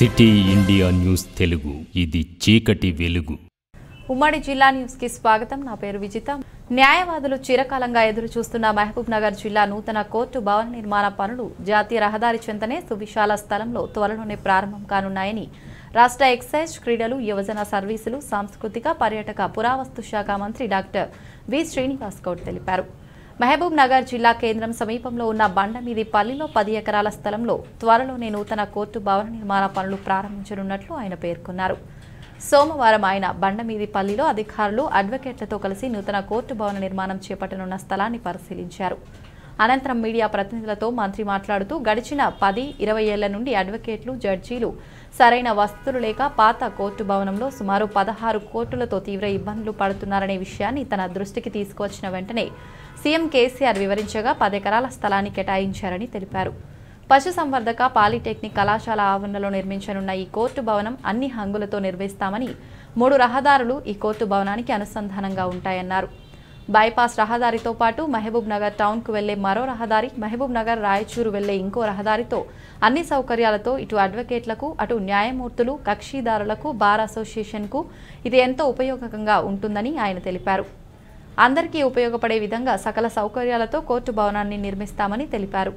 city India news Telugu ఇది చీకటి వెలుగు ఉమ్మడి జిల్లా న్యూస్ కి స్వాగతం నా పేరు విజిత న్యాయవాదులు చిరకాలంగా ఎదురు చూస్తున్న మహబూబ్ నగర్ జిల్లా నూతన కోర్టు భవన నిర్మాణ పనులు జాతీయ రహదారి చెంతనే సువిశాల స్థలంలో త్వరలోనే ప్రారంభం కానున్నాయని రాష్ట్ర ఎక్సైజ్ క్రీడలు యువజన సర్వీసులు సాంస్కృతిక పర్యాటక పురావస్తు శాఖ మంత్రి డాక్టర్ వి శ్రీనివాస్ గౌడ్ తెలిపారు మహబూబ్ నగర్ జిల్లా కేంద్రం సమీపంలో ఉన్న బండమీది పల్లిలో పది ఎకరాల స్థలంలో త్వరలోనే నూతన కోర్టు భవన నిర్మాణ పనులు ప్రారంభించనున్నట్లు ఆయన పేర్కొన్నారు సోమవారం ఆయన బండమీది పల్లిలో అధికారులు అడ్వకేట్లతో కలిసి నూతన కోర్టు భవన నిర్మాణం చేపట్టనున్న స్థలాన్ని పరిశీలించారు అనంతరం మీడియా ప్రతినిధులతో మంత్రి మాట్లాడుతూ గడిచిన పది ఇరవై ఏళ్ల నుండి అడ్వకేట్లు జడ్జీలు సరైన వసతులు లేక పాత కోర్టు భవనంలో సుమారు పదహారు కోర్టులతో తీవ్ర ఇబ్బందులు పడుతున్నారనే విషయాన్ని తన దృష్టికి తీసుకువచ్చిన వెంటనే సీఎం కేసీఆర్ వివరించగా పదెకరాల స్థలాన్ని కేటాయించారని తెలిపారు పశుసంవర్ధక పాలిటెక్నిక్ కళాశాల ఆవరణలో నిర్మించనున్న ఈ కోర్టు భవనం అన్ని హంగులతో నిర్వహిస్తామని మూడు రహదారులు ఈ కోర్టు భవనానికి అనుసంధానంగా ఉంటాయన్నారు బైపాస్ రహదారితో పాటు మహబూబ్ నగర్ టౌన్కు వెళ్లే మరో రహదారి మహబూబ్ నగర్ రాయచూరు వెళ్లే ఇంకో రహదారితో అన్ని సౌకర్యాలతో ఇటు అడ్వకేట్లకు అటు న్యాయమూర్తులు కక్షిదారులకు బార్ అసోసియేషన్కు ఇది ఎంతో ఉపయోగకంగా ఉంటుందని ఆయన తెలిపారు అందరికీ ఉపయోగపడే విధంగా సకల సౌకర్యాలతో కోర్టు భవనాన్ని నిర్మిస్తామని తెలిపారు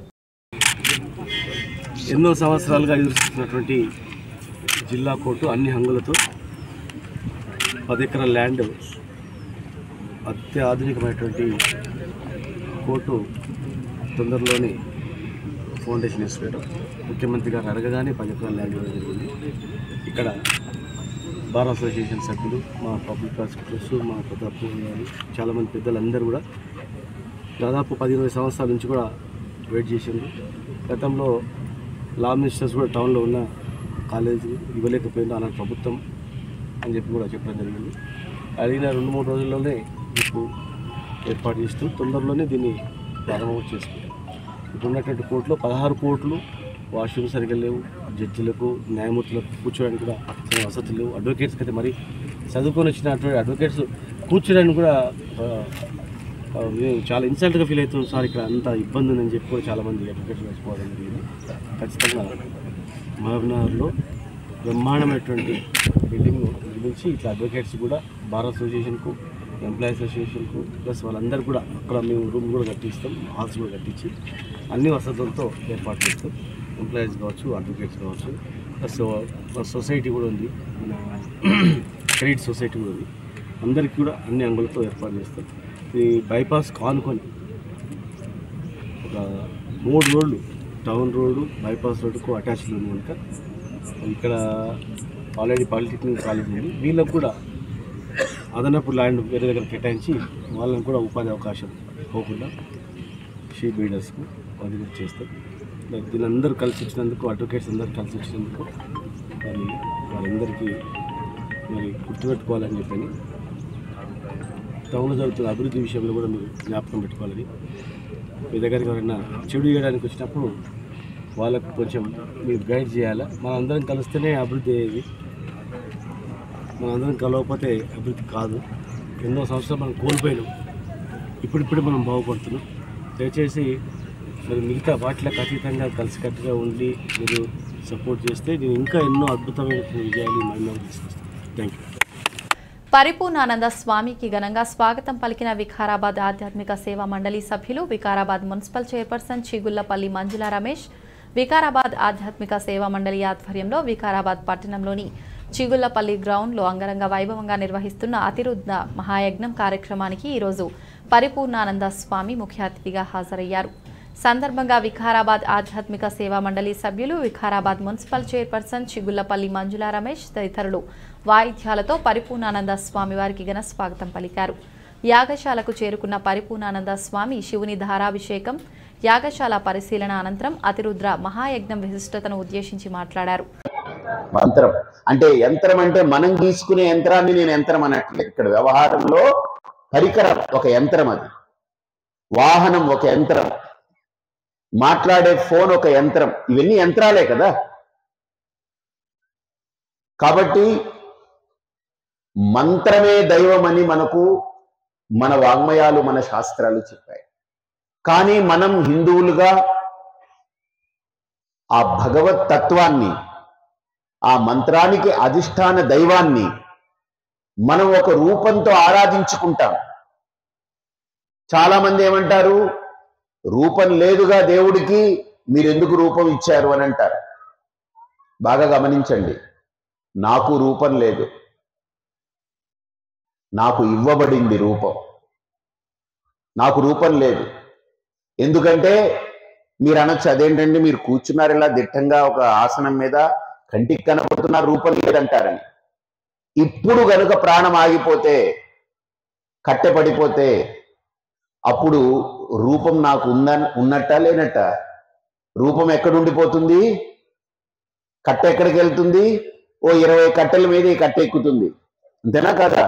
ఎన్నో సంవత్సరాలుగా ఎదురుస్తున్నటువంటి జిల్లా కోర్టు అన్ని హంగులతో పది ఎకరాల ల్యాండ్ అత్యాధునికమైనటువంటి కోర్టు తొందరలోనే ఫౌండేషన్ వేసుకోవడం ముఖ్యమంత్రి గారు అడగగానే పది ఎకరాల ల్యాండ్ ఇవ్వడం జరిగింది ఇక్కడ బార్ అసోసియేషన్ సభ్యులు మా పబ్లిక్ ప్రాసిక్యూటర్స్ మా పెద్దపు చాలామంది పెద్దలందరూ కూడా దాదాపు పది ఇరవై సంవత్సరాల నుంచి కూడా వెయిట్ చేసింది గతంలో లా మినిస్టర్స్ కూడా టౌన్లో ఉన్న కాలేజీ ఇవ్వలేకపోయింది అలాంటి ప్రభుత్వం అని చెప్పి కూడా చెప్పడం జరిగింది అడిగిన రెండు మూడు రోజుల్లోనే ఇప్పుడు ఏర్పాటు చేస్తూ తొందరలోనే దీన్ని ప్రారంభం చేసుకుంటాం ఇప్పుడు ఉన్నటువంటి కోర్టులో పదహారు కోర్టులు వాష్రూమ్ సరిగ్గా లేవు జడ్జిలకు న్యాయమూర్తులకు కూర్చోడానికి కూడా సరైన వసతులు లేవు అడ్వకేట్స్కి అయితే మరి చదువుకొని వచ్చినటువంటి అడ్వకేట్స్ కూర్చోడానికి కూడా ఆ, ఆ, మేము చాలా ఇన్సల్ట్గా ఫీల్ అవుతాం సార్ ఇక్కడ అంత ఇబ్బంది ఉందని చెప్పి కూడా చాలామంది అడ్వకేట్స్ వేసుకోవడం జరిగింది ఖచ్చితంగా మహబూబ్నగర్లో బ్రహ్మాండమైనటువంటి బిల్డింగ్ నిర్మించి ఇట్లా అడ్వకేట్స్ కూడా బార్ అసోసియేషన్కు ఎంప్లాయీస్ అసోసియేషన్కు ప్లస్ వాళ్ళందరూ కూడా అక్కడ మేము రూమ్ కూడా కట్టిస్తాం హాల్స్ కూడా కట్టించి అన్ని వసతులతో ఏర్పాటు చేస్తాం ఎంప్లాయీస్ కావచ్చు అడ్వకేట్స్ కావచ్చు ప్లస్ సొసైటీ కూడా ఉంది మన క్రెడిట్ సొసైటీ కూడా ఉంది అందరికీ కూడా అన్ని అంగులతో ఏర్పాటు చేస్తాం ఈ బైపాస్ కానుకొని ఒక మూడు రోడ్లు టౌన్ రోడ్డు బైపాస్ రోడ్డుకు అటాచ్డ్ ఉంది కనుక ఇక్కడ ఆల్రెడీ పాలిటెక్నిక్ కాలేజ్ ఉంది వీళ్ళకు కూడా అదనపు ల్యాండ్ వేరే దగ్గర కేటాయించి వాళ్ళని కూడా ఉపాధి అవకాశం పోకుండా షీ బీడర్స్కు అది కూడా చేస్తాం మరి దీనందరూ కలిసి వచ్చినందుకు అడ్వకేట్స్ అందరూ కలిసి వచ్చినందుకు మరి వాళ్ళందరికీ మరి గుర్తుపెట్టుకోవాలని చెప్పని టౌన్లో జరుగుతున్న అభివృద్ధి విషయంలో కూడా మీరు జ్ఞాపకం పెట్టుకోవాలని మీ దగ్గరికి ఎవరైనా చెడు చేయడానికి వచ్చినప్పుడు వాళ్ళకు కొంచెం మీరు గైడ్ చేయాలా మనందరం కలిస్తేనే అభివృద్ధి అయ్యేది మనందరం కలవకపోతే అభివృద్ధి కాదు ఎన్నో సంవత్సరాలు మనం కోల్పోయినాం ఇప్పుడిప్పుడే మనం బాగుపడుతున్నాం దయచేసి మరి మిగతా వాటిలకు అతీతంగా కలిసికట్టుగా ఉండి మీరు సపోర్ట్ చేస్తే నేను ఇంకా ఎన్నో అద్భుతమైన విజయాలు మహిళలు తీసుకొస్తాను థ్యాంక్ యూ పరిపూర్ణానంద స్వామికి ఘనంగా స్వాగతం పలికిన వికారాబాద్ ఆధ్యాత్మిక సేవా మండలి సభ్యులు వికారాబాద్ మున్సిపల్ చైర్పర్సన్ చిగుళ్లపల్లి మంజుల రమేష్ వికారాబాద్ ఆధ్యాత్మిక సేవా మండలి ఆధ్వర్యంలో వికారాబాద్ పట్టణంలోని చిగుళ్లపల్లి గ్రౌండ్లో అంగరంగ వైభవంగా నిర్వహిస్తున్న అతిరుద్ధ మహాయజ్ఞం కార్యక్రమానికి ఈరోజు పరిపూర్ణానంద స్వామి ముఖ్య అతిథిగా హాజరయ్యారు సందర్భంగా వికారాబాద్ ఆధ్యాత్మిక సేవా మండలి సభ్యులు వికారాబాద్ మున్సిపల్ చైర్పర్సన్ చిగుళ్లపల్లి మంజుల రమేష్ తదితరులు వాయిద్యాలతో పరిపూర్ణానంద స్వామి వారికి ఘన స్వాగతం పలికారు యాగశాలకు చేరుకున్న పరిపూర్ణానంద స్వామి శివుని ధారాభిషేకం యాగశాల పరిశీలన అనంతరం అతిరుద్ర మహాయజ్ఞం విశిష్టతను ఉద్దేశించి మాట్లాడారు మంత్రం అంటే యంత్రం అంటే మనం గీసుకునే యంత్రాన్ని నేను యంత్రం అనట్లేదు ఇక్కడ వ్యవహారంలో పరికరం ఒక యంత్రం అది వాహనం ఒక యంత్రం మాట్లాడే ఫోన్ ఒక యంత్రం ఇవన్నీ యంత్రాలే కదా కాబట్టి మంత్రమే దైవమని మనకు మన వాంగ్మయాలు మన శాస్త్రాలు చెప్పాయి కానీ మనం హిందువులుగా ఆ భగవత్ తత్వాన్ని ఆ మంత్రానికి అధిష్టాన దైవాన్ని మనం ఒక రూపంతో ఆరాధించుకుంటాం చాలా మంది ఏమంటారు రూపం లేదుగా దేవుడికి మీరెందుకు రూపం ఇచ్చారు అని అంటారు బాగా గమనించండి నాకు రూపం లేదు నాకు ఇవ్వబడింది రూపం నాకు రూపం లేదు ఎందుకంటే మీరు అనొచ్చు అదేంటండి మీరు కూర్చున్నారు ఇలా దిట్టంగా ఒక ఆసనం మీద కంటికి కనపడుతున్న రూపం లేదంటారని ఇప్పుడు గనుక ప్రాణం ఆగిపోతే కట్టె పడిపోతే అప్పుడు రూపం నాకు ఉంద ఉన్నట్ట లేనట్ట రూపం ఎక్కడుండిపోతుంది కట్టె ఎక్కడికి వెళ్తుంది ఓ ఇరవై కట్టెల మీద ఈ కట్టె ఎక్కుతుంది అంతేనా కదా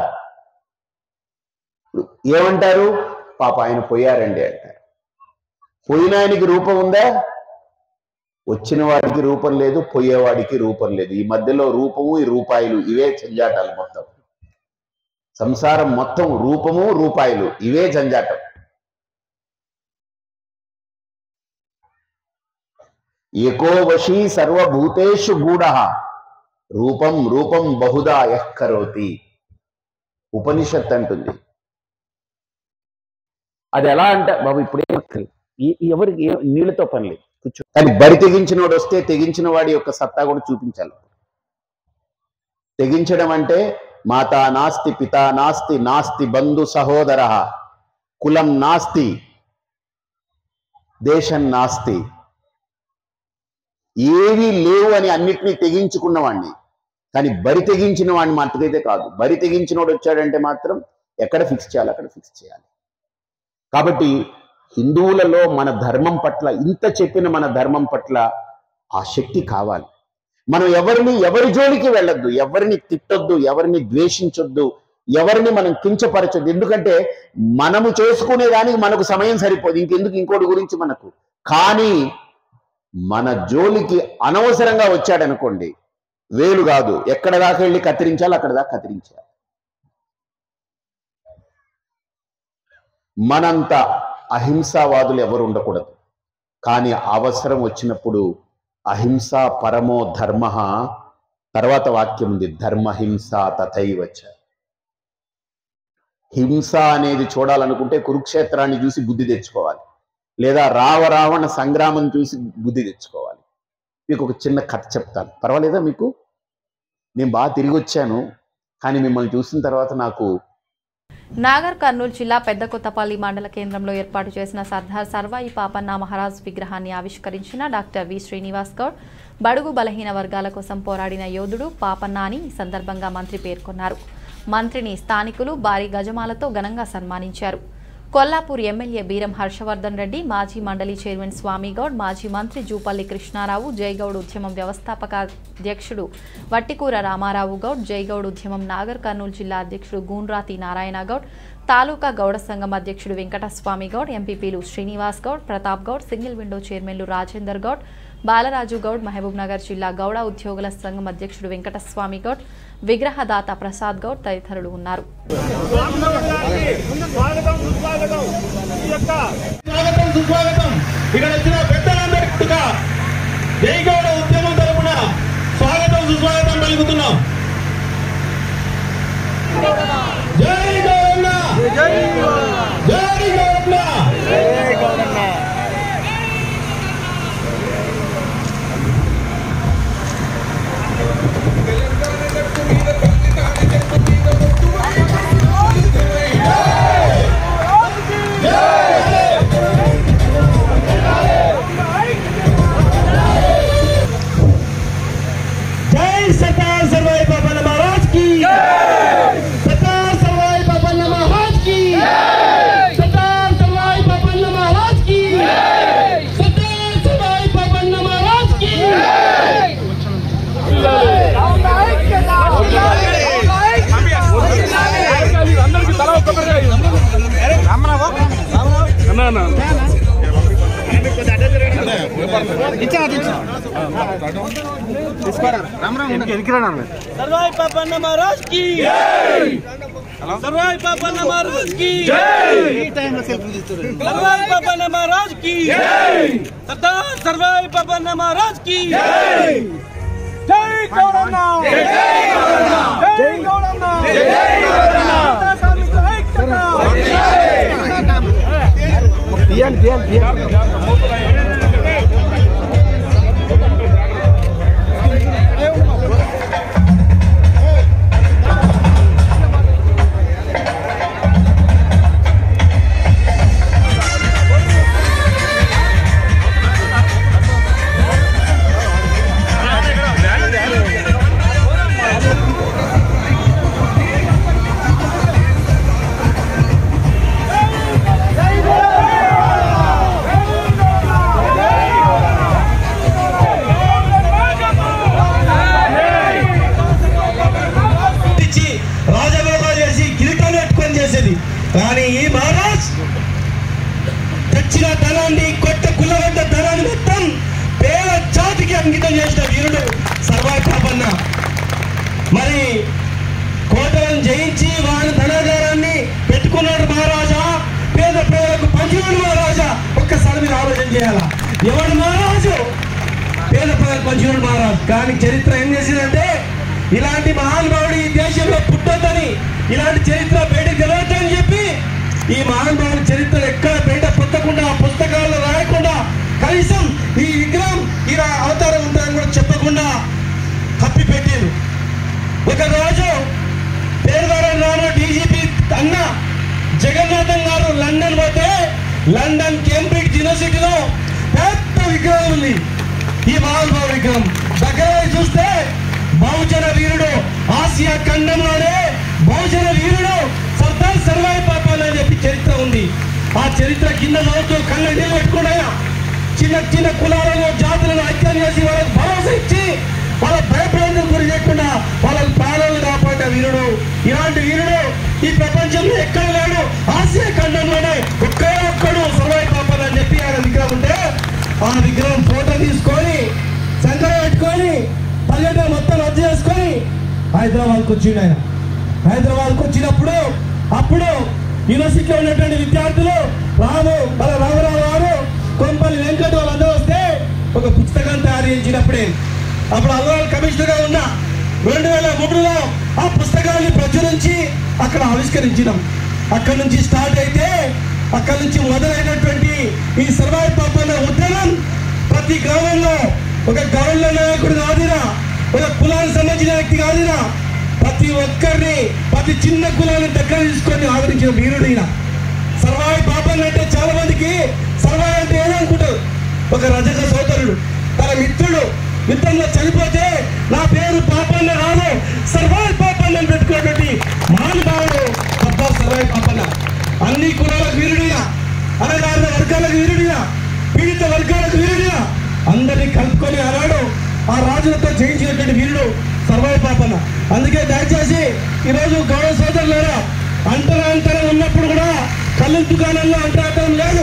ఏమంటారు పాప ఆయన పోయారండి అంటారు పోయిన ఆయనకి రూపం ఉందా వచ్చిన వాడికి రూపం లేదు పోయేవాడికి రూపం లేదు ఈ మధ్యలో రూపము ఈ రూపాయలు ఇవే జంజాటాలు మొత్తం సంసారం మొత్తం రూపము రూపాయలు ఇవే జంజాటం ఏకో వశీ సర్వభూతేషు గూఢ రూపం రూపం బహుదా యః కరోతి ఉపనిషత్ అంటుంది అది ఎలా అంటే బాబు ఇప్పుడే ఎవరికి ఏ- నీళ్ళతో పని లేదు కూర్చో కానీ బరి తెగించినోడు వస్తే తెగించిన వాడి యొక్క సత్తా కూడా చూపించాలి తెగించడం అంటే మాతా నాస్తి పితా నాస్తి నాస్తి బంధు సహోదర కులం నాస్తి దేశం నాస్తి ఏవీ లేవు అని అన్నిటినీ తెగించుకున్నవాడిని కానీ బరి తెగించిన వాడిని మట్టుకైతే కాదు బరి తెగించినోడు వచ్చాడంటే మాత్రం ఎక్కడ ఫిక్స్ చేయాలి అక్కడ ఫిక్స్ చేయాలి కాబట్టి హిందువులలో మన ధర్మం పట్ల ఇంత చెప్పిన మన ధర్మం పట్ల ఆ శక్తి కావాలి మనం ఎవరిని ఎవరి జోలికి వెళ్ళొద్దు ఎవరిని తిట్టొద్దు ఎవరిని ద్వేషించొద్దు ఎవరిని మనం కించపరచొద్దు ఎందుకంటే మనము చేసుకునే దానికి మనకు సమయం సరిపోదు ఇంకెందుకు ఇంకోటి గురించి మనకు కానీ మన జోలికి అనవసరంగా వచ్చాడనుకోండి వేలు కాదు ఎక్కడ దాకా వెళ్ళి కత్తిరించాలి అక్కడ దాకా కత్తిరించాలి మనంత అహింసావాదులు ఎవరు ఉండకూడదు కానీ అవసరం వచ్చినప్పుడు అహింస పరమో ధర్మ తర్వాత వాక్యం ఉంది ధర్మహింస తథైవచ హింస అనేది చూడాలనుకుంటే కురుక్షేత్రాన్ని చూసి బుద్ధి తెచ్చుకోవాలి లేదా రావ రావణ సంగ్రామం చూసి బుద్ధి తెచ్చుకోవాలి మీకు ఒక చిన్న కథ చెప్తాను పర్వాలేదా మీకు నేను బాగా తిరిగి వచ్చాను కానీ మిమ్మల్ని చూసిన తర్వాత నాకు నాగర్ కర్నూలు జిల్లా పెద్ద కొత్తపల్లి మండల కేంద్రంలో ఏర్పాటు చేసిన సర్దార్ సర్వాయి పాపన్న మహారాజ్ విగ్రహాన్ని ఆవిష్కరించిన డాక్టర్ వి శ్రీనివాస్ గౌడ్ బడుగు బలహీన వర్గాల కోసం పోరాడిన యోధుడు పాపన్న అని ఈ సందర్భంగా మంత్రి పేర్కొన్నారు మంత్రిని స్థానికులు భారీ గజమాలతో ఘనంగా సన్మానించారు కొల్లాపూర్ ఎమ్మెల్యే బీరం హర్షవర్ధన్ రెడ్డి మాజీ మండలి చైర్మన్ స్వామిగౌడ్ మాజీ మంత్రి జూపల్లి కృష్ణారావు జైగౌడ్ ఉద్యమం వ్యవస్థాపక అధ్యక్షుడు వట్టికూర రామారావు గౌడ్ జైగౌడ్ ఉద్యమం నాగర్ కర్నూలు జిల్లా అధ్యక్షుడు గూన్రాతి నారాయణ గౌడ్ తాలూకా గౌడ సంఘం అధ్యక్షుడు వెంకటస్వామి గౌడ్ ఎంపీపీలు శ్రీనివాస్ గౌడ్ ప్రతాప్ గౌడ్ సింగిల్ విండో చైర్మన్లు రాజేందర్ గౌడ్ బాలరాజు గౌడ్ మహబూబ్ నగర్ జిల్లా గౌడ ఉద్యోగుల సంఘం అధ్యక్షుడు వెంకటస్వామి గౌడ్ విగ్రహదాత ప్రసాద్ గౌడ్ తదితరులు ఉన్నారు స్వాగతం సుస్వాగతం ఈ యొక్క స్వాగతం సుస్వాగతం ఇక్కడ వచ్చిన పెద్దలందరికీ కూడా జైగౌడ ఉద్యమం తరపున స్వాగతం సుస్వాగతం పలుకుతున్నాం జై గౌరన్న జై గౌరన్న जय सरकार सरवाई बाबा महाराज की सरकार सरवाई बाबा महाराज की सरकार सरवाई बाबा महाराज की सरकार सरवाई बाबा महाराज की सरवाई बाबा महाराज की सरवाई बाबा महाराज की सरवाई बाबा महाराज की सरदार सरवाई बाबा महाराज की जय గౌరన్న జై గౌరన్న జై గౌరన్న జై గౌరన్న కార్మికుల ఐక్యత ఇచ్చి రాజభోగాలు చేసి కిరీటం పెట్టుకొని చేసేది కానీ ఈ మహారాజ్ తెచ్చిన ధనాన్ని కొట్ట కుల్లగడ్డ ధనాన్ని మొత్తం పేద జాతికి అంకితం చేసిన వీరుడు సర్వాయి పాపన్న మరి కోటలను జయించి వారి ధనాగారాన్ని పెట్టుకున్నాడు మహారాజా పేద పేదలకు పంచినాడు మహారాజా ఒక్కసారి మీరు ఆలోచన చేయాలా ఎవడు మహారాజు పేద ప్రజలకు పంచినాడు మహారాజు కానీ చరిత్ర ఏం చేసిందంటే ఇలాంటి మహానుభావుడు ఈ దేశంలో పుట్టొద్దని ఇలాంటి చరిత్ర బయటకు తెలియద్దని చెప్పి ఈ మహానుభావుడి చరిత్ర ఎక్కడ బయట పుట్టకుండా పుస్తకాల్లో రాయకుండా కనీసం ఈ విగ్రహం ఇలా అవతారం ఉంటుందని కూడా చెప్పకుండా కప్పి పెట్టారు ఒక రోజు పేరుగారు రాను డీజీపీ అన్న జగన్నాథన్ గారు లండన్ పోతే లండన్ కేంబ్రిడ్జ్ యూనివర్సిటీలో పెద్ద విగ్రహం ఉంది ఈ మహానుభావ విగ్రహం దగ్గర పోయి చూస్తే బహుజన వీరుడు ఆసియా ఖండంలోనే బహుజన వీరుడు సర్దార్ సర్వాయి పాపాలు అని చెప్పి చరిత్ర ఉంది ఆ చరిత్ర కింద చదువుతూ కళ్ళ నీళ్ళు పెట్టుకున్నా చిన్న చిన్న కులాలను జాతులను ఐక్యం చేసి వాళ్ళకి భరోసా ఇచ్చి వాళ్ళ భయప్రాంతం గురి చేయకుండా వాళ్ళకి ప్రాణాలను కాపాడిన వీరుడు ఇలాంటి వీరుడు ఈ ప్రపంచంలో ఎక్కడ లేడు ఆసియా ఖండంలోనే ఒకే ఒక్కడు సర్వాయి పాపాలు అని చెప్పి ఆయన విగ్రహం ఉంటే ఆ విగ్రహం ఫోటో తీసుకొని సంకర పెట్టుకొని పర్యటన మొత్తం రద్దు చేసుకొని హైదరాబాద్కి వచ్చిండు ఆయన హైదరాబాద్కి వచ్చినప్పుడు అప్పుడు యూనివర్సిటీలో ఉన్నటువంటి విద్యార్థులు రాము మన రామరావు గారు కొంపల్లి వెంకట వాళ్ళందరూ వస్తే ఒక పుస్తకం తయారు చేయించినప్పుడే అప్పుడు అల్వాల్ కమిషనర్గా ఉన్న రెండు వేల మూడులో ఆ పుస్తకాన్ని ప్రచురించి అక్కడ ఆవిష్కరించినాం అక్కడ నుంచి స్టార్ట్ అయితే అక్కడ నుంచి మొదలైనటువంటి ఈ సర్వాయి పాపన్న ఉద్యమం ప్రతి గ్రామంలో ఒక గౌరవ నాయకుడు కాదిరా ఒక కులానికి సంబంధించిన వ్యక్తి కాదిరా ప్రతి ఒక్కరిని ప్రతి చిన్న కులాన్ని దగ్గర తీసుకొని ఆదరించిన వీరుడు ఈయన సర్వాయి పాపన్ అంటే చాలా మందికి సర్వాయి అంటే ఏదనుకుంటారు ఒక రజక సోదరుడు తన మిత్రుడు యుద్ధంలో చనిపోతే నా పేరు పాపన్న కాదు సర్వాయి పాపన్న అని పెట్టుకున్నటువంటి మహానుభావుడు సర్దార్ సర్వాయి పాపన్న అన్ని కులాలకు వీరుడిగా అనగారిన వర్గాలకు వీరుడిగా పీడిత వర్గాలకు వీరుడిగా అందరినీ కలుపుకొని ఆనాడు ఆ రాజులతో జయించినటువంటి వీరుడు సర్వాయి పాపన్న అందుకే దయచేసి ఈరోజు గౌరవ సోదరులారా అంతరాంతరం ఉన్నప్పుడు కూడా కళ్ళు దుకాణంలో అంతరాంతరం లేదు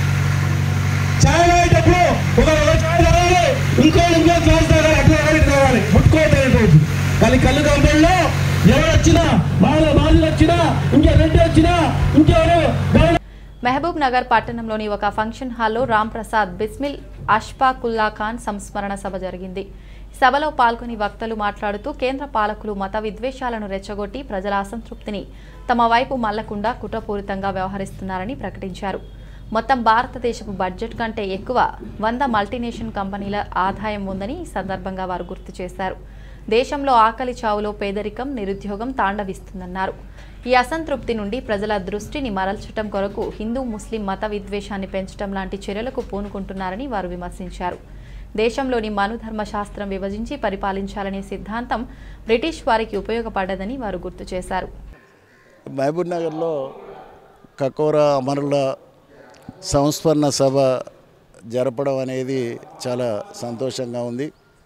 చాయ్ తాగేటప్పుడు ఒక ఒక చాయ్ తాగాలి ఇంకో ఇంకో గ్లాస్ తాగాలి అట్లా తాగాలి తాగాలి ముట్టుకోవద్దు కానీ కళ్ళు కంపెనీలో ఎవరు వచ్చినా వాళ్ళ బాధలు వచ్చినా ఇంకే రెడ్డి వచ్చినా ఇంకెవరు గౌరవ మహబూబ్ నగర్ పట్టణంలోని ఒక ఫంక్షన్ హాల్లో రామ్ ప్రసాద్ బిస్మిల్ అష్ఫాకుల్లా ఖాన్ సంస్మరణ సభ జరిగింది సభలో పాల్గొని వక్తలు మాట్లాడుతూ కేంద్ర పాలకులు మత విద్వేషాలను రెచ్చగొట్టి ప్రజల అసంతృప్తిని తమ వైపు మళ్లకుండా కుట్రపూరితంగా వ్యవహరిస్తున్నారని ప్రకటించారు మొత్తం భారతదేశపు బడ్జెట్ కంటే ఎక్కువ వంద మల్టీనేషనల్ కంపెనీల ఆదాయం ఉందని ఈ సందర్భంగా వారు గుర్తు చేశారు దేశంలో ఆకలి చావులో పేదరికం నిరుద్యోగం తాండవిస్తుందన్నారు ఈ అసంతృప్తి నుండి ప్రజల దృష్టిని మరల్చటం కొరకు హిందూ ముస్లిం మత విద్వేషాన్ని పెంచడం లాంటి చర్యలకు పూనుకుంటున్నారని వారు విమర్శించారు దేశంలోని మనుధర్మ శాస్త్రం విభజించి పరిపాలించాలనే సిద్ధాంతం బ్రిటిష్ వారికి ఉపయోగపడ్డదని వారు గుర్తు చేశారు మహబూబ్ నగర్లో కకోరా అమరుల సంస్మరణ సభ జరపడం అనేది చాలా సంతోషంగా ఉంది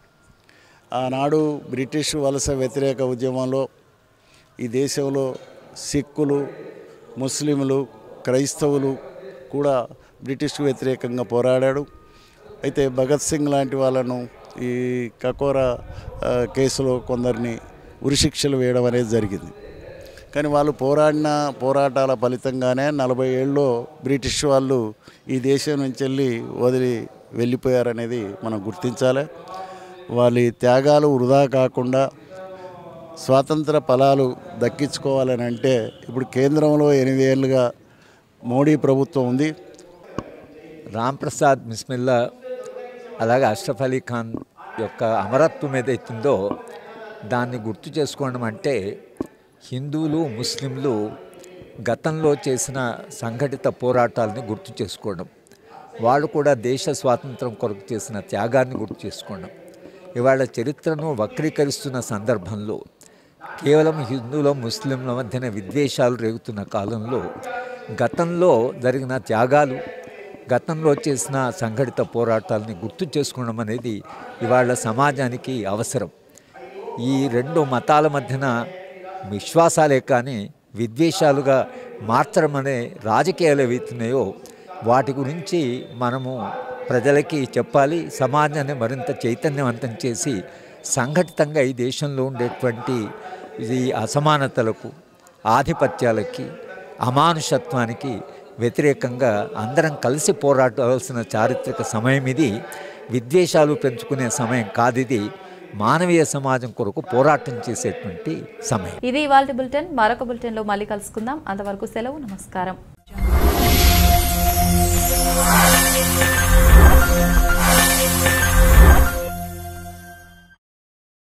ఆనాడు బ్రిటిష్ వలస వ్యతిరేక ఉద్యమంలో ఈ దేశంలో సిక్కులు ముస్లింలు క్రైస్తవులు కూడా బ్రిటిష్కు వ్యతిరేకంగా పోరాడాడు అయితే భగత్ సింగ్ లాంటి వాళ్ళను ఈ కకోరా ఆ, కేసులో కొందరిని ఉరిశిక్షలు వేయడం అనేది జరిగింది కానీ వాళ్ళు పోరాడిన పోరాటాల ఫలితంగానే నలభై ఏళ్ళలో బ్రిటిష్ వాళ్ళు ఈ దేశం నుంచి వెళ్ళి వదిలి వెళ్ళిపోయారనేది మనం గుర్తించాలి వాళ్ళ త్యాగాలు వృధా కాకుండా స్వాతంత్ర ఫలాలు దక్కించుకోవాలని అంటే ఇప్పుడు కేంద్రంలో ఎనిమిది ఏళ్ళుగా మోడీ ప్రభుత్వం ఉంది రామ్ ప్రసాద్ బిస్మిల్లా అలాగే అష్రఫ్ అలీ ఖాన్ యొక్క అమరత్వం ఏదైతుందో దాన్ని గుర్తు చేసుకోవడం అంటే హిందువులు ముస్లింలు గతంలో చేసిన సంఘటిత పోరాటాలని గుర్తు చేసుకోవడం వాళ్ళు కూడా దేశ స్వాతంత్రం కొరకు చేసిన త్యాగాన్ని గుర్తు చేసుకోవడం ఇవాళ చరిత్రను వక్రీకరిస్తున్న సందర్భంలో కేవలం హిందువుల ముస్లింల మధ్యన విద్వేషాలు రేగుతున్న కాలంలో గతంలో జరిగిన త్యాగాలు గతంలో చేసిన సంఘటిత పోరాటాలని గుర్తు చేసుకోవడం అనేది ఇవాళ సమాజానికి అవసరం ఈ రెండు మతాల మధ్యన విశ్వాసాలే కానీ విద్వేషాలుగా మార్చడం అనే రాజకీయాలు ఏవైతున్నాయో వాటి గురించి మనము ప్రజలకి చెప్పాలి సమాజాన్ని మరింత చైతన్యవంతం చేసి సంఘటితంగా ఈ దేశంలో ఉండేటువంటి ఇది అసమానతలకు ఆధిపత్యాలకి అమానుషత్వానికి వ్యతిరేకంగా అందరం కలిసి పోరాడాల్సిన చారిత్రక సమయం ఇది విద్వేషాలు పెంచుకునే సమయం కాదు ఇది మానవీయ సమాజం కొరకు పోరాటం చేసేటువంటి సమయం ఇది ఇవాళ బులెటిన్ మరొక బులెటిన్లో మళ్ళీ కలుసుకుందాం అంతవరకు సెలవు నమస్కారం